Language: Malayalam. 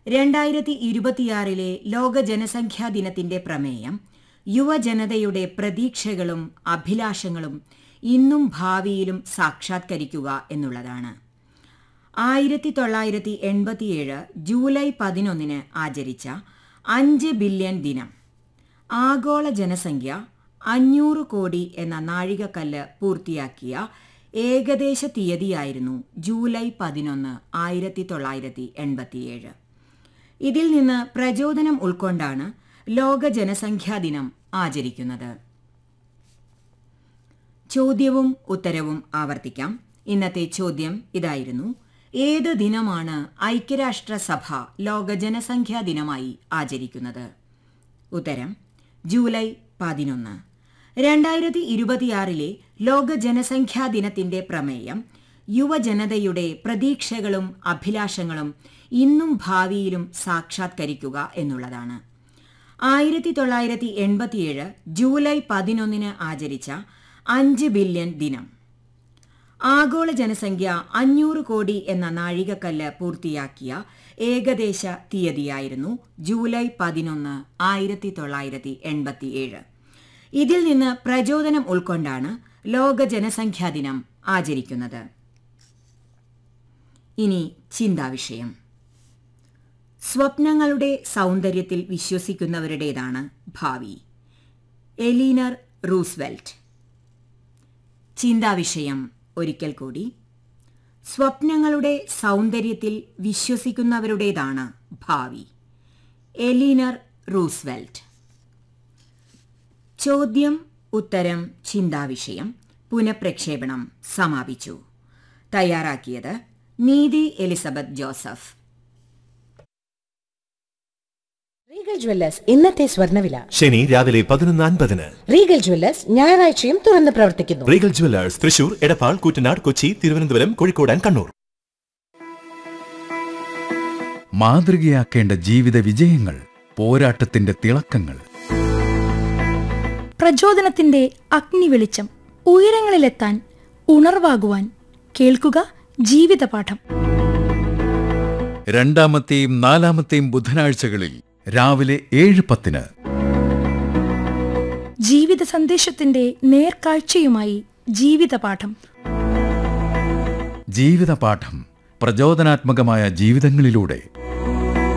രണ്ടായിരത്തി ഇരുപത്തിയാറിലെ ലോക ജനസംഖ്യാ ദിനത്തിന്റെ പ്രമേയം യുവജനതയുടെ പ്രതീക്ഷകളും അഭിലാഷങ്ങളും ഇന്നും ഭാവിയിലും സാക്ഷാത്കരിക്കുക എന്നുള്ളതാണ് ആയിരത്തി തൊള്ളായിരത്തി എൺപത്തിയേഴ് ജൂലൈ പതിനൊന്നിന് ആചരിച്ച അഞ്ച് ബില്യൺ ദിനം ആഗോള ജനസംഖ്യ അഞ്ഞൂറ് കോടി എന്ന നാഴികക്കല്ല് പൂർത്തിയാക്കിയ ഏകദേശ തീയതിയായിരുന്നു ജൂലൈ പതിനൊന്ന് ആയിരത്തി തൊള്ളായിരത്തി എൺപത്തിയേഴ് ഇതിൽ നിന്ന് പ്രചോദനം ഉൾക്കൊണ്ടാണ് ലോക ജനസംഖ്യാ ദിനം ആചരിക്കുന്നത് ചോദ്യവും ഉത്തരവും ആവർത്തിക്കാം ഇന്നത്തെ ചോദ്യം ഇതായിരുന്നു ഏത് ദിനമാണ് ഐക്യരാഷ്ട്രസഭ ലോക ജനസംഖ്യാ ദിനമായി ആചരിക്കുന്നത് ഉത്തരം ജൂലൈ പതിനൊന്ന് രണ്ടായിരത്തി ഇരുപത്തിയാറിലെ ലോക ജനസംഖ്യാ ദിനത്തിന്റെ പ്രമേയം യുവജനതയുടെ പ്രതീക്ഷകളും അഭിലാഷങ്ങളും ഇന്നും ഭാവിയിലും സാക്ഷാത്കരിക്കുക എന്നുള്ളതാണ് ആയിരത്തി തൊള്ളായിരത്തി എൺപത്തിയേഴ് ജൂലൈ പതിനൊന്നിന് ആചരിച്ച അഞ്ച് ബില്യൺ ദിനം ആഗോള ജനസംഖ്യ അഞ്ഞൂറ് കോടി എന്ന നാഴികക്കല്ല് പൂർത്തിയാക്കിയ ഏകദേശ തീയതിയായിരുന്നു ജൂലൈ പതിനൊന്ന് ആയിരത്തി തൊള്ളായിരത്തി എൺപത്തിയേഴ് ഇതിൽ നിന്ന് പ്രചോദനം ഉൾക്കൊണ്ടാണ് ലോക ജനസംഖ്യാ ദിനം ആചരിക്കുന്നത് ഇനി ചിന്താവിഷയം സ്വപ്നങ്ങളുടെ സൗന്ദര്യത്തിൽ വിശ്വസിക്കുന്നവരുടേതാണ് ഭാവി എലീനർ റൂസ്വെൽറ്റ് ചിന്താവിഷയം ഒരിക്കൽ കൂടി സ്വപ്നങ്ങളുടെ സൗന്ദര്യത്തിൽ വിശ്വസിക്കുന്നവരുടേതാണ് ഭാവി എലീനർ റൂസ്വെൽറ്റ് ചോദ്യം ഉത്തരം ചിന്താവിഷയം പുനഃപ്രക്ഷേപണം സമാപിച്ചു തയ്യാറാക്കിയത് നീതി എലിസബത്ത് ജോസഫ് റീഗൽ ജ്വല്ലേഴ്സ് ഇന്നത്തെ സ്വർണ്ണവില ശനി രാവിലെ പതിനൊന്ന് അൻപതിന് റീഗൽ ജ്വല്ലേഴ്സ് ഞായറാഴ്ചയും തുറന്ന് പ്രവർത്തിക്കുന്നു Regal jewellers Thrissur Edappal Koottanad Kochi Thiruvananthapuram Kozhikode and Kannur മാതൃകയാക്കേണ്ട ജീവിത വിജയങ്ങൾ പോരാട്ടത്തിന്റെ തിളക്കങ്ങൾ പ്രചോദനത്തിന്റെ അഗ്നി വെളിച്ചം ഉയരങ്ങളിലെത്താൻ ഉണർവാകുവാൻ കേൾക്കുക ജീവിതപാഠം രണ്ടാമത്തെയും നാലാമത്തെയും ബുധനാഴ്ചകളിൽ രാവിലെ ഏഴ് പത്തിന് ജീവിത സന്ദേശത്തിന്റെ നേർക്കാഴ്ചയുമായി ജീവിതപാഠം ജീവിതപാഠം പ്രചോദനാത്മകമായ ജീവിതങ്ങളിലൂടെ